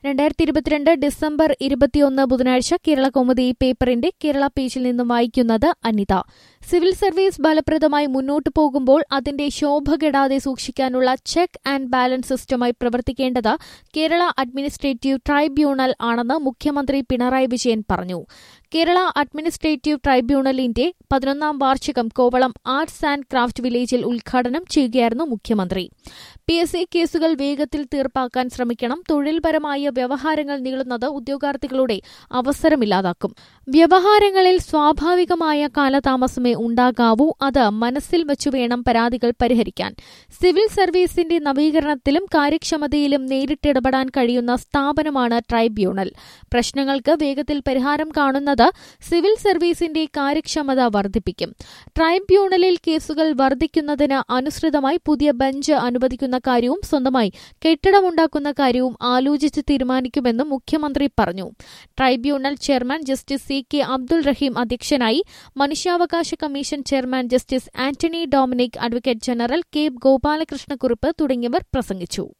രണ്ടായിരത്തി ഇരുപത്തിരണ്ട് ഡിസംബർ ഇരുപത്തിയൊന്ന് ബുധനാഴ്ച കേരള കൗമുദി പേപ്പറിന്റെ കേരള പേജിൽ നിന്നും വായിക്കുന്നത് അനിത സിവിൽ സർവീസ് ഫലപ്രദമായി മുന്നോട്ടു പോകുമ്പോൾ അതിന്റെ ശോഭ കെടാതെ സൂക്ഷിക്കാനുള്ള ചെക്ക് ആൻഡ് ബാലൻസ് സിസ്റ്റമായി പ്രവർത്തിക്കേണ്ടത് കേരള അഡ്മിനിസ്ട്രേറ്റീവ് ട്രൈബ്യൂണൽ ആണെന്ന് മുഖ്യമന്ത്രി പിണറായി വിജയൻ പറഞ്ഞു കേരള അഡ്മിനിസ്ട്രേറ്റീവ് ട്രൈബ്യൂണലിന്റെ പതിനൊന്നാം വാർഷികം കോവളം ആർട്സ് ആൻഡ് ക്രാഫ്റ്റ് വില്ലേജിൽ ഉദ്ഘാടനം ചെയ്യുകയായിരുന്നു മുഖ്യമന്ത്രി പി എസ് സി കേസുകൾ വേഗത്തിൽ തീർപ്പാക്കാൻ ശ്രമിക്കണം തൊഴിൽപരമായ വ്യവഹാരങ്ങൾ നീളുന്നത് ഉദ്യോഗാർത്ഥികളുടെ അവസരമില്ലാതാക്കും വ്യവഹാരങ്ങളിൽ സ്വാഭാവികമായ കാലതാമസമേ ഉണ്ടാകാവൂ അത് മനസ്സിൽ വച്ചു വേണം പരാതികൾ പരിഹരിക്കാൻ സിവിൽ സർവീസിന്റെ നവീകരണത്തിലും കാര്യക്ഷമതയിലും നേരിട്ടിടപെടാൻ കഴിയുന്ന സ്ഥാപനമാണ് ട്രൈബ്യൂണൽ പ്രശ്നങ്ങൾക്ക് വേഗത്തിൽ പരിഹാരം കാണുന്നത് സിവിൽ സർവീസിന്റെ കാര്യക്ഷമത വർദ്ധിപ്പിക്കും ട്രൈബ്യൂണലിൽ കേസുകൾ വർദ്ധിക്കുന്നതിന് അനുസൃതമായി പുതിയ ബെഞ്ച് അനുവദിക്കുന്ന കാര്യവും സ്വന്തമായി കെട്ടിടമുണ്ടാക്കുന്ന കാര്യവും ആലോചിച്ച് തീരുമാനിക്കുമെന്നും മുഖ്യമന്ത്രി പറഞ്ഞു tribunal chairman justice C K Abdul Rahim അധ്യക്ഷനായി മനുഷ്യാവകാശ commission chairman justice Antony Dominic advocate general K Gopalakrishnakurup തുടങ്ങിയവർ പ്രസംഗിച്ചു